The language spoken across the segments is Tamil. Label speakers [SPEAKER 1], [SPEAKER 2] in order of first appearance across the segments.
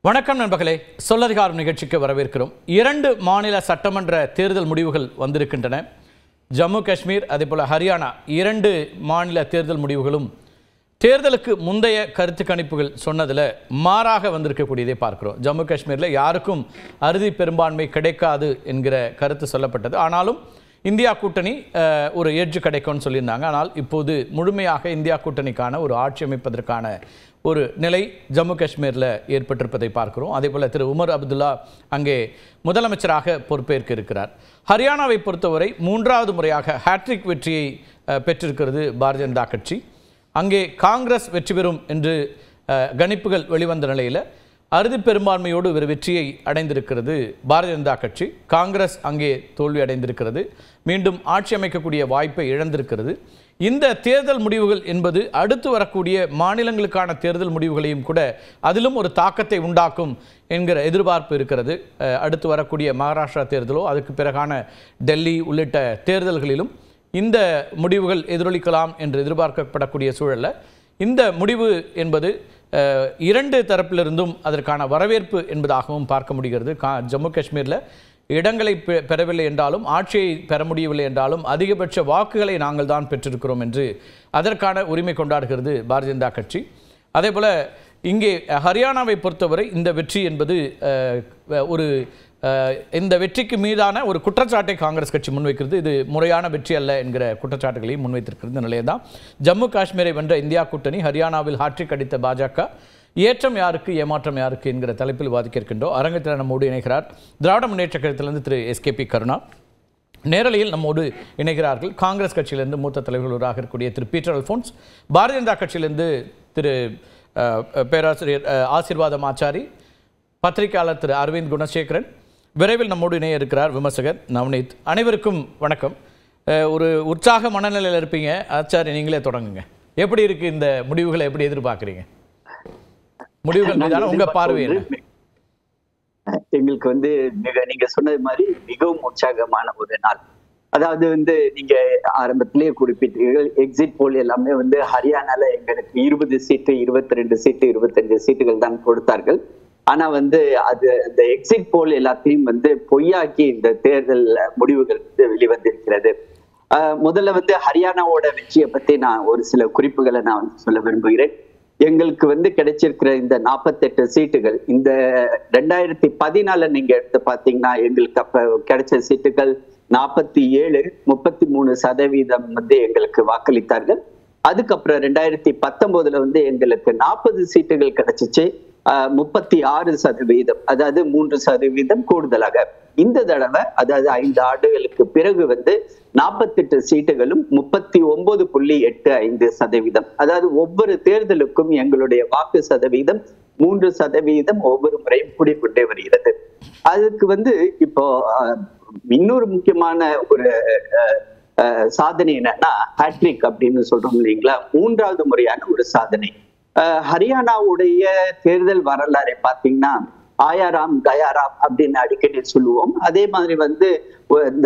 [SPEAKER 1] வணக்கம் நண்பர்களே சொல்லதிகாரம் நிகழ்ச்சிக்கு வரவேற்கிறோம் இரண்டு மாநில சட்டமன்ற தேர்தல் முடிவுகள் வந்திருக்கின்றன ஜம்மு காஷ்மீர் அதேபோல் ஹரியானா இரண்டு மாநில தேர்தல் முடிவுகளும் தேர்தலுக்கு முந்தைய கருத்து கணிப்புகள் சொன்னதில் மாறாக வந்திருக்கக்கூடியதை பார்க்கிறோம் ஜம்மு காஷ்மீரில் யாருக்கும் அறுதி பெரும்பான்மை கிடைக்காது என்கிற கருத்து சொல்லப்பட்டது ஆனாலும் இந்தியா கூட்டணி அஹ், ஒரு ஏற்று கிடைக்கும்னு சொல்லியிருந்தாங்க ஆனால் இப்போது முழுமையாக இந்தியா கூட்டணிக்கான ஒரு ஆட்சி அமைப்பதற்கான ஒரு நிலை ஜம்மு காஷ்மீரில் ஏற்பட்டிருப்பதை பார்க்கிறோம் அதே போல் திரு உமர் அப்துல்லா அங்கே முதலமைச்சராக பொறுப்பேற்க இருக்கிறார் ஹரியானாவை பொறுத்தவரை மூன்றாவது முறையாக ஹேட்ரிக் வெற்றியை அஹ், பெற்றிருக்கிறது பாரதிய ஜனதா கட்சி அங்கே காங்கிரஸ் வெற்றி பெறும் என்று அஹ், கணிப்புகள் வெளிவந்த நிலையில் அறுதி பெரும்பான்மையோடு ஒரு வெற்றியை அடைந்திருக்கிறது பாரதிய ஜனதா கட்சி காங்கிரஸ் அங்கே தோல்வி அடைந்திருக்கிறது மீண்டும் ஆட்சி அமைக்கக்கூடிய வாய்ப்பை இழந்திருக்கிறது இந்த தேர்தல் முடிவுகள் என்பது அடுத்து வரக்கூடிய மாநிலங்களுக்கான தேர்தல் முடிவுகளையும் கூட அதிலும் ஒரு தாக்கத்தை உண்டாக்கும் என்கிற எதிர்பார்ப்பு இருக்கிறது அஹ், அடுத்து வரக்கூடிய மகாராஷ்டிரா தேர்தலோ அதுக்கு பிறகான டெல்லி உள்ளிட்ட தேர்தல்களிலும் இந்த முடிவுகள் எதிரொலிக்கலாம் என்று எதிர்பார்க்கப்படக்கூடிய சூழல்ல இந்த முடிவு என்பது அஹ், இரண்டு தரப்பிலிருந்தும் அதற்கான வரவேற்பு என்பதாகவும் பார்க்க முடிகிறது கா ஜம்மு காஷ்மீரில் இடங்களை பெ- பெறவில்லை என்றாலும் ஆட்சியை பெற முடியவில்லை என்றாலும் அதிகபட்ச வாக்குகளை நாங்கள் தான் பெற்றிருக்கிறோம் என்று அதற்கான உரிமை கொண்டாடுகிறது பாரதிய ஜனதா கட்சி அதே போல இங்கே ஹரியானாவை பொறுத்தவரை இந்த வெற்றி என்பது அஹ், ஒரு அஹ், இந்த வெற்றிக்கு மீதான ஒரு குற்றச்சாட்டை காங்கிரஸ் கட்சி முன்வைக்கிறது இது முறையான வெற்றி அல்ல என்கிற குற்றச்சாட்டுகளையும் முன்வைத்திருக்கிறது நிலையை தான் ஜம்மு காஷ்மீரை வென்ற இந்தியா கூட்டணி ஹரியானாவில் ஹாட்ரிக் அடித்த பாஜக ஏற்றம் யாருக்கு ஏமாற்றம் யாருக்கு என்கிற தலைப்பில் விவாதிக்க இருக்கின்றோம் அரங்கத்தில் நம்மோடு இணைகிறார் திராவிட முன்னேற்ற கழகத்திலிருந்து திரு எஸ்கேபி கருணா நேரலையில் நம்மோடு இணைகிறார்கள் காங்கிரஸ் கட்சியிலிருந்து மூத்த தலைவர்களாக இருக்கக்கூடிய திரு பீட்டர் அல்ஃபோன்ஸ் பாரதிய ஜனதா கட்சியிலிருந்து திரு அஹ், பேராசிரியர் அஹ், ஆசீர்வாதம் ஆச்சாரி பத்திரிகையாளர் திரு அரவிந்த் குணசேகரன் விரைவில் நம்மோடு இணைய இருக்கிறார் விமர்சகர் நவநீத் அனைவருக்கும் வணக்கம் அஹ், ஒரு உற்சாக மனநிலையில் இருப்பீங்க ஆச்சாரி நீங்களே தொடங்குங்க எப்படி இருக்கு இந்த முடிவுகளை எப்படி எதிர்பார்க்குறீங்க முடிவுகள் மீதான உங்க பார்வை என்ன
[SPEAKER 2] எங்களுக்கு வந்து மிக நீங்க சொன்னது மாதிரி மிகவும் உற்சாகமான ஒரு நாள் அதாவது வந்து நீங்க ஆரம்பத்திலேயே குறிப்பிட்டீர்கள் எக்ஸிட் போல் எல்லாமே வந்து ஹரியானால எங்களுக்கு இருபது சீட்டு இருபத்தி ரெண்டு சீட்டு இருபத்தஞ்சு சீட்டுகள் தான் கொடுத்தார்கள் ஆனா வந்து அது அந்த எக்ஸிட் போல் எல்லாத்தையும் வந்து பொய்யாக்கி இந்த தேர்தல் முடிவுகள் வந்து வெளிவந்திருக்கிறது ஆஹ் முதல்ல வந்து ஹரியானாவோட வெற்றியை பத்தி நான் ஒரு சில குறிப்புகளை நான் வந்து சொல்ல விரும்புகிறேன் எங்களுக்கு வந்து கிடைச்சிருக்கிற இந்த நாற்பத்தெட்டு சீட்டுகள் இந்த ரெண்டாயிரத்தி பதினால நீங்க எடுத்து பாத்தீங்கன்னா எங்களுக்கு அப்ப கிடைச்ச சீட்டுகள் நாற்பத்தி ஏழு முப்பத்தி மூணு சதவீதம் வந்து எங்களுக்கு வாக்களித்தார்கள் அதுக்கப்புறம் ரெண்டாயிரத்தி பத்தொன்பதுல வந்து எங்களுக்கு நாற்பது சீட்டுகள் கிடைச்சிச்சு முப்பத்தி ஆறு சதவீதம் அதாவது மூன்று சதவீதம் கூடுதலாக இந்த தடவை அதாவது ஐந்து ஆண்டுகளுக்கு பிறகு வந்து நாற்பத்தெட்டு சீட்டுகளும் முப்பத்தி ஒன்பது புள்ளி எட்டு ஐந்து சதவீதம் அதாவது ஒவ்வொரு தேர்தலுக்கும் எங்களுடைய வாக்கு சதவீதம் மூன்று சதவீதம் ஒவ்வொரு முறையும் கூடிக்கொண்டே வருகிறது அதுக்கு வந்து இப்போ அஹ், இன்னொரு முக்கியமான ஒரு அஹ், அஹ், சாதனை என்னன்னா ஹேட்ரிக் அப்படின்னு சொல்றோம் இல்லைங்களா மூன்றாவது முறையான ஒரு சாதனை அஹ், ஹரியானாவுடைய தேர்தல் வரலாறை பார்த்தீங்கன்னா ஆயாராம் தயாராம் அப்படின்னு அடிக்கடி சொல்லுவோம் அதே மாதிரி வந்து ஒ- இந்த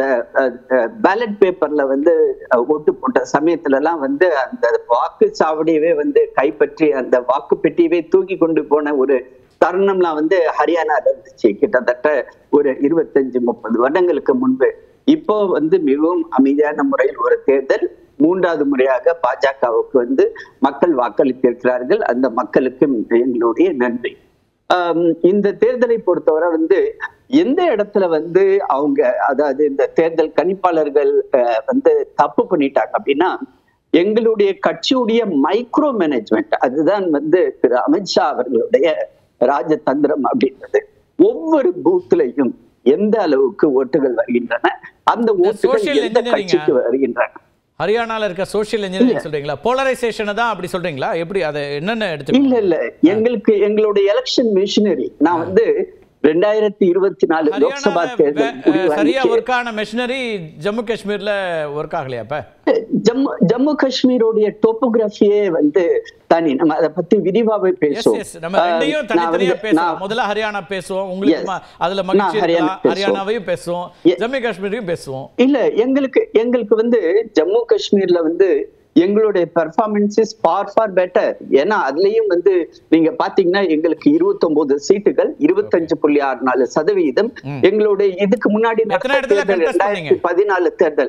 [SPEAKER 2] பேலட் பேப்பர்ல வந்து அஹ், ஓட்டு போட்ட சமயத்துல எல்லாம் வந்து அந்த வாக்குச்சாவடியவே வந்து கைப்பற்றி அந்த வாக்கு பெட்டியவே தூக்கி கொண்டு போன ஒரு தருணம்லாம் வந்து ஹரியானால இருந்துச்சு கிட்டத்தட்ட ஒரு இருபத்தஞ்சு முப்பது வருடங்களுக்கு முன்பு இப்போ வந்து மிகவும் அமைதியான முறையில் ஒரு தேர்தல் மூன்றாவது முறையாக பாஜகவுக்கு வந்து மக்கள் வாக்களித்திருக்கிறார்கள் அந்த மக்களுக்கு எங்களுடைய நன்றி ஆம், இந்த தேர்தலை பொறுத்தவரை வந்து எந்த இடத்துல வந்து அவங்க அதாவது இந்த தேர்தல் கணிப்பாளர்கள் அஹ், வந்து தப்பு பண்ணிட்டாங்க அப்படின்னா எங்களுடைய கட்சியுடைய மைக்ரோ மேனேஜ்மெண்ட் அதுதான் வந்து திரு அமித்ஷா அவர்களுடைய ராஜதந்திரம் அப்படின்றது ஒவ்வொரு பூத்லையும் எந்த அளவுக்கு ஓட்டுகள் வருகின்றன அந்த ஓட்டுகள்
[SPEAKER 1] social
[SPEAKER 2] எந்த
[SPEAKER 1] engineering-ஆ?
[SPEAKER 2] கட்சிக்கு வருகின்றன
[SPEAKER 1] ஹரியானால இருக்க சோஷியல் இன்ஜினியரிங் சொல்றீங்களா போலரைசேஷனை தான் அப்படி சொல்றீங்களா எப்படி அதை என்னென்ன எடுத்து
[SPEAKER 2] இல்ல இல்ல எங்களுக்கு எங்களுடைய எலெக்ஷன் மிஷினரி நான் வந்து ரெண்டாயிரத்தி இருபத்தி நாலு லோக்சபா தேர்தல் முடிவு
[SPEAKER 1] சரியா
[SPEAKER 2] அன்னைக்கு
[SPEAKER 1] ஒர்க் ஆன மெஷினரி ஜம்மு காஷ்மீர்ல ஒர்க் ஆகலையா அப்ப
[SPEAKER 2] ஜம்மு ஜம்மு காஷ்மீருடைய டோபோகிராஃபியே வந்து தனி நம்ம அதை பத்தி விரிவாவே
[SPEAKER 1] எஸ்
[SPEAKER 2] பேசுவோம்
[SPEAKER 1] எஸ் நம்ம ரெண்டையும்
[SPEAKER 2] அஹ் நான்
[SPEAKER 1] தனித்தனியா
[SPEAKER 2] வந்து-
[SPEAKER 1] பேசலாம்
[SPEAKER 2] நான்
[SPEAKER 1] முதல்ல ஹரியானா பேசுவோம் உங்களுக்கு
[SPEAKER 2] Yes.
[SPEAKER 1] ம- அதுல மகிழ்ச்சி
[SPEAKER 2] நான் ஹரியானா
[SPEAKER 1] இருக்கலாம்
[SPEAKER 2] பேசுவோம்.
[SPEAKER 1] ஹரியானாவையும் பேசுவோம்
[SPEAKER 2] Ye-
[SPEAKER 1] ஜம்மு காஷ்மீரையும் பேசுவோம்
[SPEAKER 2] இல்ல எங்களுக்கு எங்களுக்கு வந்து ஜம்மு காஷ்மீர்ல வந்து எங்களுடைய performance is far far better ஏன்னா அதுலயும் வந்து நீங்க பாத்தீங்கன்னா எங்களுக்கு 29 சீட்டுகள் இருபத்தஞ்சு புள்ளி ஆறு நாலு சதவீதம் எங்களுடைய இதுக்கு முன்னாடி
[SPEAKER 1] எத்தனை
[SPEAKER 2] நடந்த
[SPEAKER 1] இடத்துல
[SPEAKER 2] தேர்தல்
[SPEAKER 1] contest பண்ணீங்க?
[SPEAKER 2] ரெண்டாயிரத்தி பதினாலு தேர்தல்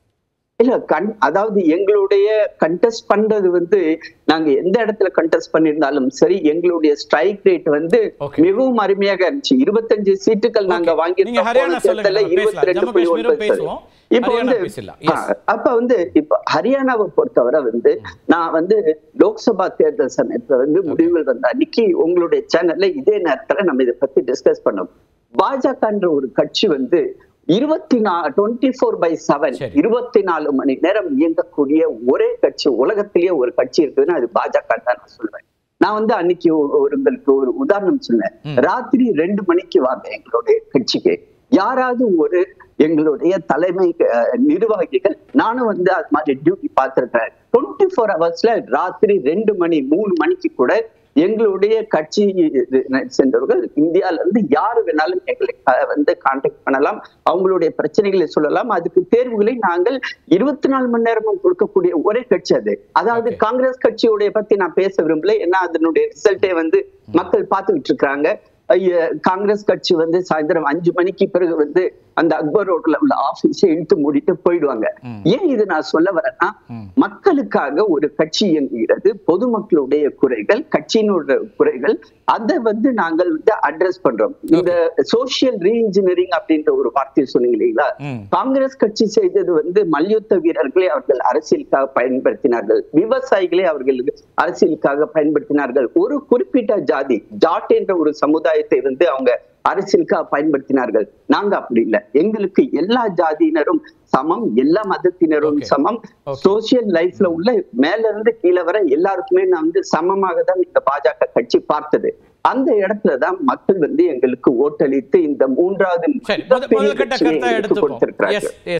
[SPEAKER 2] இல்ல கண் அதாவது எங்களுடைய கண்டெஸ்ட் பண்றது வந்து நாங்க எந்த இடத்துல கண்டெஸ்ட் பண்ணியிருந்தாலும் சரி எங்களுடைய ஸ்ட்ரைக் ரேட் வந்து
[SPEAKER 1] Okay.
[SPEAKER 2] மிகவும் அருமையாக இருந்துச்சு இருபத்தஞ்சு சீட்டுகள் நாங்க
[SPEAKER 1] Okay.
[SPEAKER 2] வாங்கி
[SPEAKER 1] நீங்க ஹரியானா சொல்லுங்க, நம்ம
[SPEAKER 2] இருபத்தி ரெண்டு
[SPEAKER 1] பேசலாம்.
[SPEAKER 2] புள்ளி
[SPEAKER 1] ஜம்மு
[SPEAKER 2] ஒன்பது
[SPEAKER 1] காஷ்மீரும் பேசுவோம்.
[SPEAKER 2] இப்ப
[SPEAKER 1] ஹரியானா
[SPEAKER 2] வந்து
[SPEAKER 1] பேசலாம்.
[SPEAKER 2] ஆ,
[SPEAKER 1] Yes.
[SPEAKER 2] அப்ப வந்து இப்ப ஹரியானாவை பொறுத்தவரை வந்து நான் வந்து லோக்சபா தேர்தல் சமயத்துல வந்து முடிவுகள் வந்த அன்னைக்கு உங்களுடைய சேனல்ல இதே நேரத்துல நம்ம இதை பத்தி டிஸ்கஸ் பண்ணோம் பாஜகன்ற ஒரு கட்சி வந்து இருபத்தி நா டுவெண்ட்டி ஃபோர் பை செவன்
[SPEAKER 1] சரி.
[SPEAKER 2] இருபத்தி நாலு மணி நேரம் இயங்கக்கூடிய ஒரே கட்சி உலகத்திலேயே ஒரு கட்சி இருக்குதுன்னா அது பாஜக தான் நான் சொல்றேன் நான் வந்து அன்னைக்கு ஒரு- ஒரு உங்களுக்கு ஒரு உதாரணம் சொன்னேன் ராத்திரி ரெண்டு மணிக்கு வாங்க எங்களுடைய கட்சிக்கு யாராவது ஒரு எங்களுடைய தலைமை அஹ், நிர்வாகிகள் நானும் வந்து அது மாதிரி டியூட்டி பார்த்திருக்கிறேன் டுவெண்ட்டி ஃபோர் ஹவர்ஸ்ல ராத்திரி ரெண்டு மணி மூணு மணிக்கு கூட எங்களுடைய கட்சி சென்றவர்கள் இந்தியால இருந்து யாரு வேணாலும் எங்களை அஹ், வந்து கான்டாக்ட் பண்ணலாம் அவங்களுடைய பிரச்சனைகளை சொல்லலாம் அதுக்கு தேர்வுகளை நாங்கள் இருபத்தி நாலு மணி நேரமும் கொடுக்கக்கூடிய ஒரே கட்சி அது அதாவது
[SPEAKER 1] Okay.
[SPEAKER 2] காங்கிரஸ் கட்சியுடைய பத்தி நான் பேச விரும்பல ஏன்னா அதனுடைய ரிசல்ட்டே வந்து மக்கள் பார்த்துக்கிட்டு இருக்காங்க ஐய, காங்கிரஸ் கட்சி வந்து சாயந்தரம் அஞ்சு மணிக்கு பிறகு வந்து அந்த அக்பர் ரோட்ல உள்ள ஆபீஸை இழுத்து மூடிட்டு போயிடுவாங்க ஏன் இது நான் சொல்ல வரேன்னா மக்களுக்காக ஒரு கட்சி இயங்குகிறது பொதுமக்களுடைய குறைகள் கட்சியினுடைய குறைகள் அதை வந்து நாங்கள் வந்து அட்ரஸ் பண்றோம் இந்த சோசியல் ரீஇன்ஜினியரிங் அப்படின்ற ஒரு வார்த்தையை சொன்னீங்க இல்லைங்களா
[SPEAKER 1] ம்.
[SPEAKER 2] காங்கிரஸ் கட்சி செய்தது வந்து மல்யுத்த வீரர்களை அவர்கள் அரசியலுக்காக பயன்படுத்தினார்கள் விவசாயிகளை அவர்கள் அரசியலுக்காக பயன்படுத்தினார்கள் ஒரு குறிப்பிட்ட ஜாதி ஜாட் என்ற ஒரு சமுதாயத்தை வந்து அவங்க அரசியலுக்காக பயன்படுத்தினார்கள் நாங்க அப்படி இல்லை எங்களுக்கு எல்லா ஜாதியினரும் சமம் எல்லா மதத்தினரும்
[SPEAKER 1] Okay.
[SPEAKER 2] சமம்
[SPEAKER 1] Okay.
[SPEAKER 2] சோசியல் லைஃப்ல உள்ள மேல இருந்து கீழே வர எல்லாருக்குமே நான் வந்து சமமாக தான் இந்த பாஜக கட்சி பார்த்தது அந்த இடத்துலதான் மக்கள் வந்து எங்களுக்கு ஓட்டளித்து இந்த மூன்றாவது
[SPEAKER 1] சரி முதல்
[SPEAKER 2] மிகப்பெரிய
[SPEAKER 1] முதல் கட்ட
[SPEAKER 2] வெற்றியை
[SPEAKER 1] கருத்தை
[SPEAKER 2] எங்களுக்கு
[SPEAKER 1] எடுத்துப்போம்
[SPEAKER 2] கொடுத்திருக்கிறார்கள்
[SPEAKER 1] எஸ்